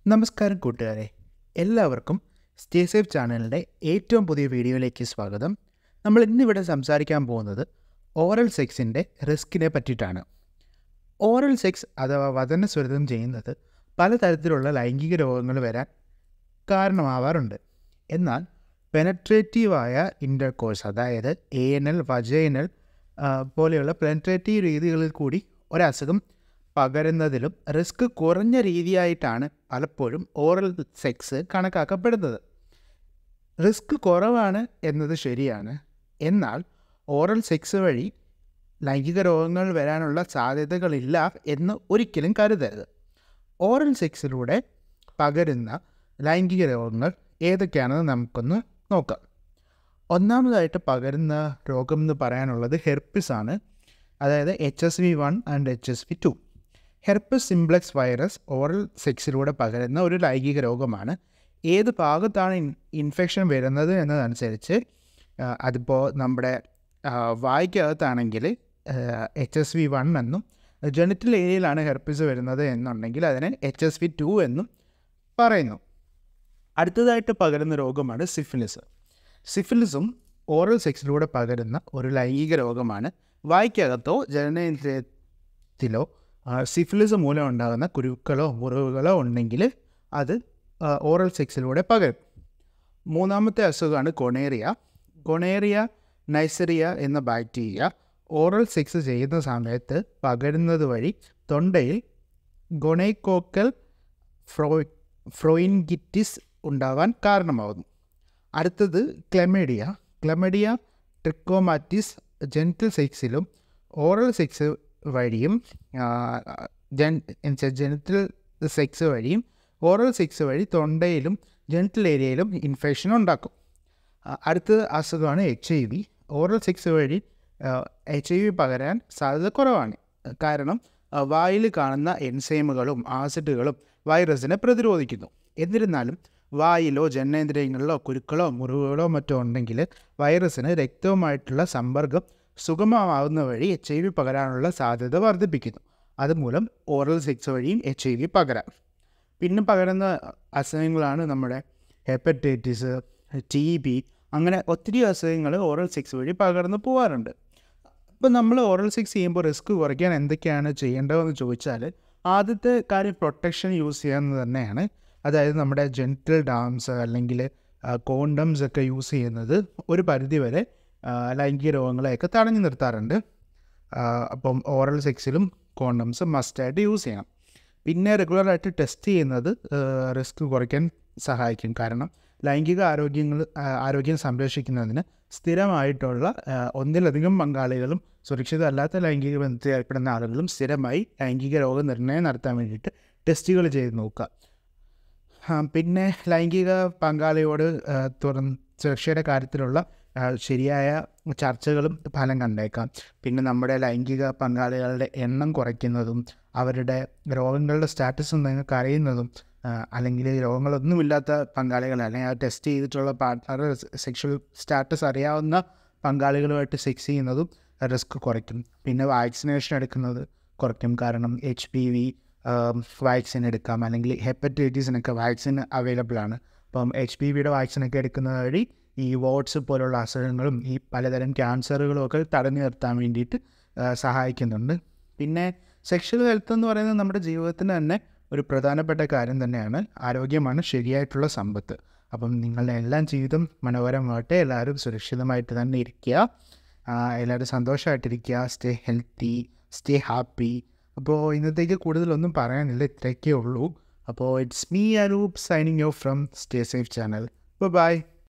നമസ്കാരം കൂട്ടുകാരെ എല്ലാവർക്കും സ്റ്റേ സേഫ് ചാനലിൻ്റെ ഏറ്റവും പുതിയ വീഡിയോയിലേക്ക് സ്വാഗതം നമ്മൾ ഇന്നിവിടെ സംസാരിക്കാൻ പോകുന്നത് ഓറൽ സെക്സിൻ്റെ റിസ്കിനെ പറ്റിയിട്ടാണ് ഓറൽ സെക്സ് അഥവാ വചനസ്വരിതം ചെയ്യുന്നത് പലതരത്തിലുള്ള ലൈംഗിക രോഗങ്ങൾ വരാൻ കാരണമാവാറുണ്ട് എന്നാൽ പെനട്രേറ്റീവായ ഇൻ്റർകോഴ്സ് അതായത് എ എൻ എൽ വജൈനൽ പോലെയുള്ള പെനട്രേറ്റീവ് രീതികളിൽ കൂടി ഒരസുഖം പകരുന്നതിലും റിസ്ക് കുറഞ്ഞ രീതിയായിട്ടാണ് പലപ്പോഴും ഓറൽ സെക്സ് കണക്കാക്കപ്പെടുന്നത് റിസ്ക് കുറവാണ് എന്നത് ശരിയാണ് എന്നാൽ ഓറൽ സെക്സ് വഴി ലൈംഗിക രോഗങ്ങൾ വരാനുള്ള സാധ്യതകളില്ല എന്ന് ഒരിക്കലും കരുതരുത് ഓറൽ സെക്സിലൂടെ പകരുന്ന ലൈംഗിക രോഗങ്ങൾ ഏതൊക്കെയാണെന്ന് നമുക്കൊന്ന് നോക്കാം ഒന്നാമതായിട്ട് പകരുന്ന രോഗം എന്ന് പറയാനുള്ളത് ഹെർപ്പിസ് ആണ് അതായത് H S V one and H S V two herpes simplex virus oral സെക്സിലൂടെ പകരുന്ന ഒരു ലൈംഗിക രോഗമാണ് ഏത് ഭാഗത്താണ് ഇൻ ഇൻഫെക്ഷൻ വരുന്നത് എന്നതനുസരിച്ച് ആ, അതിപ്പോൾ നമ്മുടെ ആ, വായ്ക്കകത്താണെങ്കിൽ എച്ച് എസ് വി വൺ എന്നും ജെനിറ്റൽ ഏരിയയിലാണ് ഹെർപ്പിസ് വരുന്നത് എന്നുണ്ടെങ്കിൽ അതിനെ എച്ച് എസ് വി ടു എന്നും പറയുന്നു അടുത്തതായിട്ട് പകരുന്ന രോഗമാണ് സിഫിലിസ് സിഫിലിസും ഓറൽ സെക്സിലൂടെ പകരുന്ന ഒരു ലൈംഗിക രോഗമാണ് വായ്ക്കകത്തോ ജനനേന്ദ്രിയത്തിലോ ആ, സിഫിലിസ് മൂലം ഉണ്ടാകുന്ന കുരുക്കളോ മുറിവുകളോ ഉണ്ടെങ്കിൽ അത് ആ, ഓറൽ സെക്സിലൂടെ പകരും മൂന്നാമത്തെ അസുഖമാണ് കൊണേറിയ കൊണേറിയ നൈസറിയ എന്ന ബാക്ടീരിയ ഓറൽ സെക്സ് ചെയ്യുന്ന സമയത്ത് പകരുന്നത് വഴി തൊണ്ടയിൽ ഗൊണൈക്കോക്കൽ ഫ്രോ ഫ്രോയിൻഗിറ്റിസ് ഉണ്ടാവാൻ കാരണമാകുന്നു അടുത്തത് ക്ലെമേഡിയ ക്ലെമഡിയ ട്രിക്കോമാറ്റിസ് ജെനിറ്റൽ സെക്സിലും ഓറൽ സെക്സ് വഴിയും ജെൻ ജെനിറ്റൽ സെക്സ് വഴിയും ഓറൽ സെക്സ് വഴി തൊണ്ടയിലും ജെനിറ്റൽ ഏരിയയിലും ഇൻഫെക്ഷൻ ഉണ്ടാക്കും ആ, അടുത്തത് അസുഖമാണ് H I V oral sex വഴി എച്ച് ഐ വി പകരാൻ സാധ്യത കുറവാണ് കാരണം ആ, വായിൽ കാണുന്ന എൻസൈമുകളും ആസിഡുകളും വൈറസിനെ പ്രതിരോധിക്കുന്നു എന്നിരുന്നാലും വായിലോ ജനനേന്ദ്രിയങ്ങളിലോ കുരുക്കളോ മുറിവുകളോ മറ്റോ ഉണ്ടെങ്കിൽ വൈറസിന് രക്തവുമായിട്ടുള്ള സമ്പർക്കം സുഗമമാവുന്ന വഴി എച്ച് ഐ വി പകരാനുള്ള സാധ്യത വർദ്ധിപ്പിക്കുന്നു അതുമൂലം ഓറൽ സെക്സ് വഴിയും എച്ച് ഐ വി പകരാം പിന്നെ പകരുന്ന അസുഖങ്ങളാണ് നമ്മുടെ ഹെപ്പറ്റൈറ്റിസ് ടി ബി അങ്ങനെ ഒത്തിരി അസുഖങ്ങൾ ഓറൽ സെക്സ് വഴി പകർന്നു പോകാറുണ്ട് അപ്പോൾ നമ്മൾ ഓറൽ സെക്സ് ചെയ്യുമ്പോൾ റിസ്ക് കുറയ്ക്കാൻ എന്തൊക്കെയാണ് ചെയ്യേണ്ടതെന്ന് ചോദിച്ചാൽ ആദ്യത്തെ കാര്യം പ്രൊട്ടക്ഷൻ യൂസ് ചെയ്യാമെന്ന് തന്നെയാണ് അതായത് നമ്മുടെ ജെൻറ്റൽ ഡാംസ് അല്ലെങ്കിൽ കോണ്ടംസ് ഒക്കെ യൂസ് ചെയ്യുന്നത് ഒരു പരിധിവരെ ആ, ലൈംഗിക രോഗങ്ങളെയൊക്കെ തടഞ്ഞു നിർത്താറുണ്ട് ആ, അപ്പം ഓറൽ സെക്സിലും കോണ്ടംസ് മസ്റ്റായിട്ട് യൂസ് ചെയ്യണം പിന്നെ റെഗുലറായിട്ട് ടെസ്റ്റ് ചെയ്യുന്നത് റിസ്ക് കുറയ്ക്കാൻ സഹായിക്കും കാരണം ലൈംഗിക ആരോഗ്യങ്ങൾ ആ, ആരോഗ്യം സംരക്ഷിക്കുന്നതിന് സ്ഥിരമായിട്ടുള്ള ആ, ഒന്നിലധികം പങ്കാളികളും സുരക്ഷിതമല്ലാത്ത ലൈംഗിക ബന്ധത്തിൽ ഏർപ്പെടുന്ന ആളുകളും സ്ഥിരമായി ലൈംഗിക രോഗനിർണയം നടത്താൻ വേണ്ടിയിട്ട് ടെസ്റ്റുകൾ ചെയ്ത് നോക്കുക ആ, പിന്നെ ലൈംഗിക പങ്കാളിയോട് ആ, തുറന്ന് സുരക്ഷയുടെ കാര്യത്തിലുള്ള ആ, ശരിയായ ചർച്ചകളും ഫലം കണ്ടേക്കാം പിന്നെ നമ്മുടെ ലൈംഗിക പങ്കാളികളുടെ എണ്ണം കുറയ്ക്കുന്നതും അവരുടെ രോഗങ്ങളുടെ സ്റ്റാറ്റസ് നിങ്ങൾക്ക് അറിയുന്നതും ആ, അല്ലെങ്കിൽ രോഗങ്ങളൊന്നുമില്ലാത്ത പങ്കാളികൾ അല്ലെങ്കിൽ ആ ടെസ്റ്റ് ചെയ്തിട്ടുള്ള പാർട്ട്ണർ സെക്ഷൽ സ്റ്റാറ്റസ് അറിയാവുന്ന പങ്കാളികളുമായിട്ട് സെക്സ് ചെയ്യുന്നതും റിസ്ക് കുറയ്ക്കും പിന്നെ വാക്സിനേഷൻ എടുക്കുന്നത് കുറയ്ക്കും കാരണം എച്ച് പി വി വാക്സിൻ എടുക്കാം അല്ലെങ്കിൽ ഹെപ്പറ്റൈറ്റീസിനൊക്കെ വാക്സിൻ അവൈലബിൾ ആണ് അപ്പം എച്ച് പി വിയുടെ വാക്സിനൊക്കെ എടുക്കുന്നത് വഴി ഈ വോട്ട്സ് പോലുള്ള അസുഖങ്ങളും ഈ പലതരം ക്യാൻസറുകളും ഒക്കെ തടഞ്ഞു നിർത്താൻ വേണ്ടിയിട്ട് ആ, സഹായിക്കുന്നുണ്ട് പിന്നെ സെക്ഷൽ ഹെൽത്ത് എന്ന് പറയുന്നത് നമ്മുടെ ജീവിതത്തിന് തന്നെ ഒരു പ്രധാനപ്പെട്ട കാര്യം തന്നെയാണ് ആരോഗ്യമാണ് ശരിയായിട്ടുള്ള സമ്പത്ത് അപ്പം നിങ്ങളുടെ എല്ലാം ജീവിതം മനോഹരമാവട്ടെ എല്ലാവരും സുരക്ഷിതമായിട്ട് തന്നെ ഇരിക്കുക ആ, എല്ലാവരും സന്തോഷമായിട്ടിരിക്കുക സ്റ്റേ ഹെൽത്തി സ്റ്റേ ഹാപ്പി അപ്പോൾ ഇന്നത്തേക്ക് കൂടുതലൊന്നും പറയാനില്ല ഇത്രയൊക്കെ ഉള്ളൂ അപ്പോൾ it's me Anoop signing off from stay safe channel by